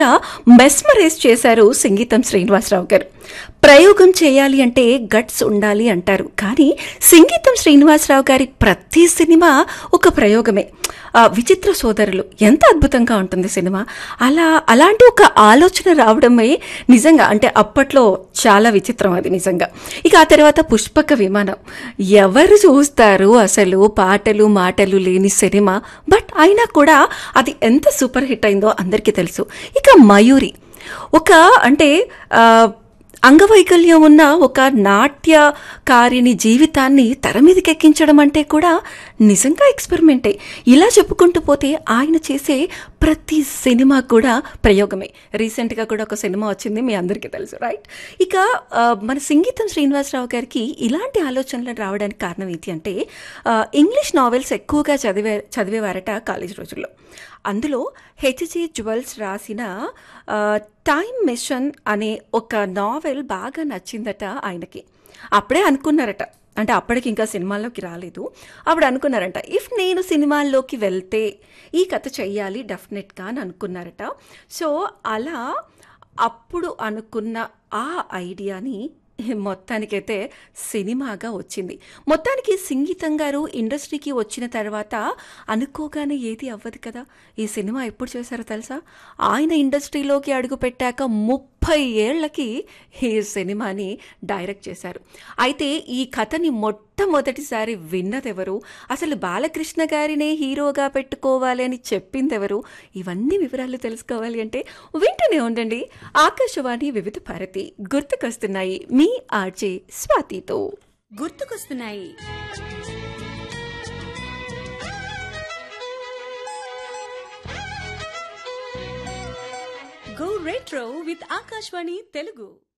mesmerise చేశారు సంగీతం శ్రీనివాసరావు గారు ప్రయోగం చేయాలి అంటే గట్స్ ఉండాలి అంటారు కానీ సంగీతం శ్రీనివాసరావు గారి ప్రతి సినిమా ఒక ప్రయోగమే ఆ, విచిత్ర సోదరులు ఎంత అద్భుతంగా ఉంటుంది సినిమా అలా అలాంటి ఒక ఆలోచన రావడమే నిజంగా అంటే అప్పట్లో చాలా విచిత్రం అది నిజంగా ఇక ఆ తర్వాత పుష్పక విమానం ఎవరు చూస్తారు అసలు పాటలు మాటలు లేని సినిమా బట్ అయినా కూడా అది ఎంత సూపర్ హిట్ అయిందో అందరికీ తెలుసు ఇక మయూరి ఒక అంటే ఆ, అంగవైకల్యం ఉన్న ఒక నాట్యకారిని జీవితాన్ని తెర మీదకి ఎక్కించడం అంటే కూడా నిజంగా ఎక్స్పెరిమెంటే ఇలా చెప్పుకుంటూ పోతే ఆయన చేసే ప్రతి సినిమా కూడా ప్రయోగమే రీసెంట్గా కూడా ఒక సినిమా వచ్చింది మీ అందరికీ తెలుసు రైట్ ఇక ఆ, మన సంగీతం శ్రీనివాసరావు గారికి ఇలాంటి ఆలోచనలు రావడానికి కారణం ఏంటి అంటే ఆ, ఇంగ్లీష్ నావెల్స్ ఎక్కువగా చదివే చదివేవారట కాలేజ్ రోజుల్లో అందులో హెచ్జి జ్యువెల్స్ రాసిన ఆ, టైమ్ మిషన్ అనే ఒక నావెల్ బాగా నచ్చిందట ఆయనకి అప్పుడే అనుకున్నారట అంటే అప్పటికి ఇంకా సినిమాల్లోకి రాలేదు అప్పుడు అనుకున్నారంట ఇఫ్ నేను సినిమాల్లోకి వెళ్తే ఈ కథ చెయ్యాలి డెఫినెట్గా అని అనుకున్నారట సో అలా అప్పుడు అనుకున్న ఆ ఐడియాని మొత్తానికైతే సినిమాగా వచ్చింది మొత్తానికి సంగీతం గారు ఇండస్ట్రీకి వచ్చిన తర్వాత అనుకోగానే ఏది అవ్వదు కదా ఈ సినిమా ఎప్పుడు చేశారో తెలుసా ఆయన ఇండస్ట్రీలోకి అడుగు పెట్టాక ముప్పై ఏళ్లకి ఈ సినిమాని డైరెక్ట్ చేశారు అయితే ఈ కథని మొట్టమొదటిసారి విన్నదెవరు అసలు బాలకృష్ణ గారినే హీరోగా పెట్టుకోవాలి అని చెప్పిందెవరు ఇవన్నీ వివరాలు తెలుసుకోవాలి అంటే వింటూనే ఉండండి ఆకాశవాణి వివిధ భారతి గుర్తుకొస్తున్నాయి మీ ఆర్జే స్వాతితో గుర్తుకొస్తున్నాయి go retro with Akashvani Telugu